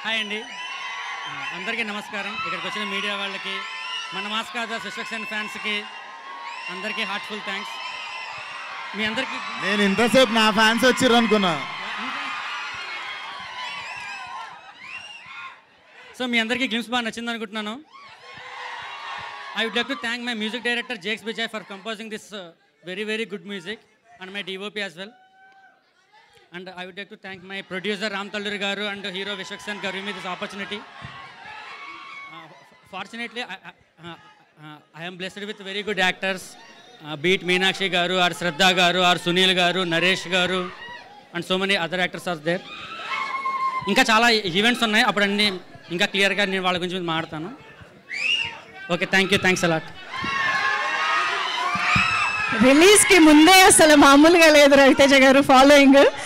hi అండి ఆ, అందరికీ నమస్కారం ఇక్కడికి వచ్చిన మీడియా వాళ్ళకి మన మాస్కాద సుశక్షన్ ఫ్యాన్స్కి అందరికీ హార్ట్ఫుల్ థ్యాంక్స్ మీ అందరికీ నేను ఇంతసేపు నా ఫ్యాన్స్ వచ్చిర్రు అనుకున్నా సో మీ అందరికీ గ్లిమ్స్ బాగా నచ్చింది అనుకుంటున్నాను I would like to thank my music director Jakes Bejoy for composing this very very good music and my DOP as well and I would like to thank my producer Ram Talluri garu and hero Vishwaksen garu me this opportunity fortunately I am blessed with very good actors బీట్ Meenakshi garu or Shraddha garu or Sunil garu Naresh garu and so many other actors are there ఇంకా చాలా events ఉన్నాయి అప్పుడు అన్ని ఇంకా క్లియర్గా నేను వాళ్ళ గురించి మాట్లాడతాను okay thank you thanks a lot release కి ముందే అసలు మామూలుగా లేదు రవితేజ గారు ఫాలోయింగ్